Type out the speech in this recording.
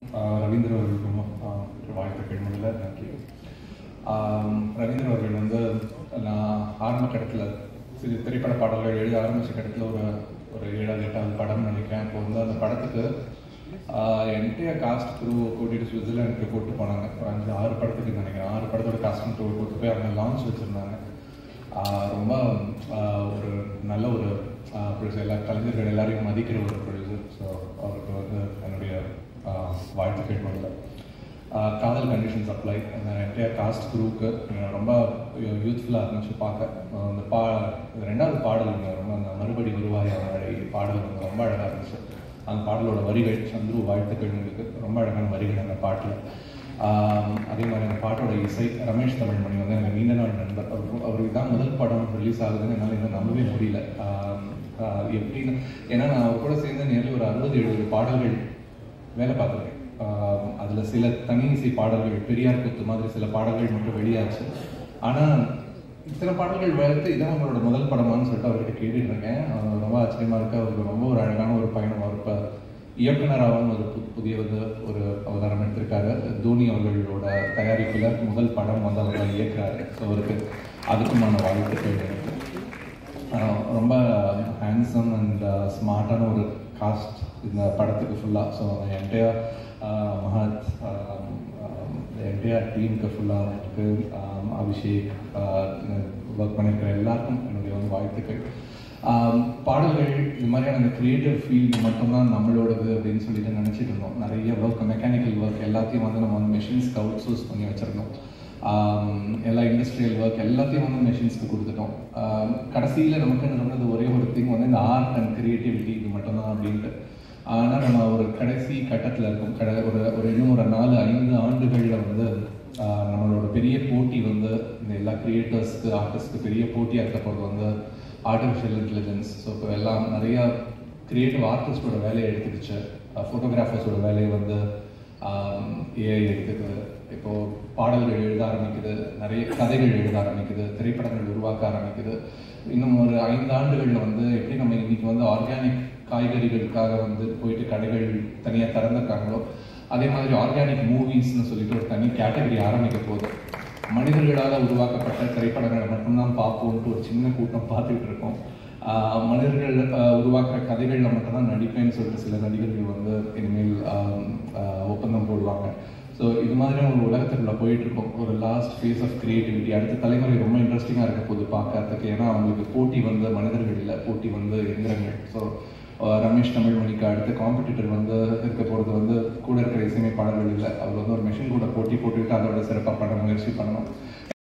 ரவீந்திர அவர்களுக்கும் ஆஹ், வாழ்த்துக்கள் முதல்ல நன்றி ஆம், ரவீந்திர அவர்கள் வந்து நான் ஆரம்ப கட்டத்தில் சிறு திரைப்பட பாடல்கள் எழுத ஆரம்பித்த கட்டத்தில் ஒரு ஒரு ஏழாவது எட்டாவது படம் நினைக்கிறேன் அப்போ வந்து அந்த படத்துக்கு என்கிட்ட காஸ்ட் க்ரூ கூட்டிகிட்டு சுவிட்சர்லாண்டுக்கு கூப்பிட்டு போனாங்க ஒரு அஞ்சு ஆறு படத்துக்கு நினைக்கிறேன் ஆறு படத்தோட காஸ்டிங் க்ரூ கூப்பிட்டு போய் அவங்க லான்ச் வச்சுருந்தாங்க ஆஹ் ரொம்ப ஆஹ் ஒரு நல்ல ஒரு ப்ரொடியூசர் எல்லா கலைஞர்கள் எல்லாரையும் மதிக்கிற ஒரு ப்ரொடியூசர் ஸோ அவருக்கு வந்து என்னுடைய ஆஹ் வாழ்த்துக்கள் முதல்ல ஆஹ் காதல் கண்டிஷன் சப்ளை அந்த என்டையர் காஸ்ட் குரூவுக்கு ரொம்ப யூத்ஃபுல்லாக இருந்துச்சு பார்க்க ஆஹ் அந்த பா இந்த ரெண்டாவது பாடல் வந்து ரொம்ப அந்த மறுபடி வருவாய் அவரை பாடல் வந்து ரொம்ப அழகாக இருந்துச்சு அந்த பாடலோட வரிகள் சந்துரு வாழ்த்துக்கள் உங்களுக்கு ரொம்ப அழகான வரிகள் அந்த பாட்டில் ஆம், அதே மாதிரி அந்த பாட்டோட இசை ரமேஷ் தமிழ்மணி வந்து எனக்கு நீண்ட நாள் நண்பர் அவர் அவருக்கு தான் முதல் படம் ரிலீஸ் ஆகுதுன்னு என்னால் இன்னும் நம்பவே முடியல ஆம், ஆஹ் எப்படின்னு ஏன்னா நான் அவர் கூட சேர்ந்து நேரில் ஒரு அறுபது எழுபது பாடல்கள் வேலை பார்த்துருக்கேன் அதில் சில தனி இசை பாடல்கள் பெரியார் குத்து மாதிரி சில பாடல்கள் மட்டும் வெளியாச்சு ஆனால் இத்தனை பாடல்கள் வளர்த்து இதான் அவங்களோட முதல் படமான்னு சொல்லிட்டு அவர்கிட்ட கேட்டுட்டு இருக்கேன் அவர் ரொம்ப ஆச்சரியமா இருக்கு அவருக்கு ரொம்ப ஒரு அழகான ஒரு பயணம் அவர் இப்போ இயக்குனராகவும் ஒரு பு- புதிய வந்து ஒரு அவதாரம் எடுத்திருக்காரு தோனி அவர்களோட தயாரிப்பில் முதல் படம் வந்து அவர் தான் இயக்குறாரு ஸோ அவருக்கு அதுக்குமான வாழ்த்துக்கள் எனக்கு ஆஹ் ரொம்ப ஹேண்ட்ஸம் அண்ட் ஸ்மார்ட்டான ஒரு காஸ்ட் இந்த படத்துக்கு ஃபுல்லாக ஸோ என்டையர் மஹத் என்டையர் டீமுக்கு ஃபுல்லாக இருக்கு ஆம், அபிஷேக் ஒர்க் பண்ணியிருக்கிற எல்லாருக்கும் என்னுடைய வந்து வாழ்த்துக்கள் ஆம், பாடல்கள் இது மாதிரியான அந்த கிரியேட்டிவ் ஃபீல்டு மட்டும்தான் நம்மளோடது அப்படின்னு சொல்லிட்டு நினச்சிட்டு இருந்தோம் நிறைய ஒர்க் மெக்கானிக்கல் ஒர்க் எல்லாத்தையும் வந்து நம்ம வந்து மெஷின்ஸ்க்கு அவுட் சோர்ஸ் பண்ணி வச்சுருந்தோம் ஆம், எல்லா இண்டஸ்ட்ரியல் ஒர்க் எல்லாத்தையும் வந்து மெஷின்ஸ்க்கு கொடுத்துட்டோம் கடைசியில் நமக்கு இருந்தது ஒரே ஒரு திங் வந்து இந்த ஆர்ட் அண்ட் கிரியேட்டிவிட்டி இது மட்டும்தான் அப்படின்ட்டு ஆனால் நம்ம ஒரு கடைசி கட்டத்தில் இருக்கோம் கடை ஒரு ஒரு இன்னும் ஒரு நாலு ஐந்து ஆண்டுகளில் வந்து ஆஹ், நம்மளோட பெரிய போட்டி வந்து இந்த எல்லா கிரியேட்டர்ஸ்க்கு ஆர்டிஸ்ட்க்கு பெரிய போட்டியாக இருக்க போகிறது வந்து ஆர்டிஃபிஷியல் இன்டெலிஜென்ஸ் ஸோ இப்போ எல்லாம் நிறையா கிரியேட்டிவ் ஆர்டிஸ்டோட வேலையை எடுத்துக்கிச்சு ஃபோட்டோகிராஃபர்ஸோட வேலையை வந்து ஏஐ எடுத்துக்குது இப்போ பாடல்கள் எழுத ஆரம்பிக்குது நிறைய கதைகள் எழுத ஆரம்பிக்குது திரைப்படங்கள் உருவாக்க ஆரம்பிக்குது இன்னும் ஒரு ஐந்து ஆண்டுகளில் வந்து எப்படி நம்ம இன்னைக்கு வந்து ஆர்கானிக் காய்கறிகளுக்காக வந்து போயிட்டு கடைகள் தனியாக திறந்துருக்காங்களோ அதே மாதிரி ஆர்கானிக் மூவிஸ்னு சொல்லிட்டு ஒரு தனி கேட்டகரி ஆரம்பிக்க போகுது மனிதர்களால் உருவாக்கப்பட்ட திரைப்படங்களை மட்டும்தான் பார்ப்போம்ட்டு ஒரு சின்ன கூட்டம் பார்த்துக்கிட்டு இருக்கோம் ஆஹ் மனிதர்கள் ஆஹ் உருவாக்குற கதைகளில் மட்டும்தான் நடிப்பேன்னு சொல்லிட்டு சில நடிகர்கள் வந்து இனிமேல் ஆஹ் ஆஹ் ஒப்பந்தம் போடுவாங்க ஸோ இது மாதிரியான ஒரு உலகத்துக்குள்ள போயிட்டு இருக்கோம் ஒரு லாஸ்ட் ஃபேஸ் ஆஃப் கிரியேட்டிவிட்டி அடுத்த தலைமுறை ரொம்ப இன்ட்ரெஸ்டிங்காக இருக்க போகுது பார்க்கறதுக்கு ஏன்னா அவங்களுக்கு போட்டி வந்து மனிதர்கள் இல்லை போட்டி வந்து எந்திரங்கள் ஸோ ரமேஷ் தமிழ்மணிக்கு அடுத்த காம்படிட்டர் வந்து இருக்க போகிறது வந்து கூட இருக்கிற இசையமைப்பாளர்கள் இல்லை அவர் வந்து ஒரு மெஷின் கூட போட்டி போட்டுக்கிட்டு அதோட சிறப்பாக பண்ண முயற்சி பண்ணணும்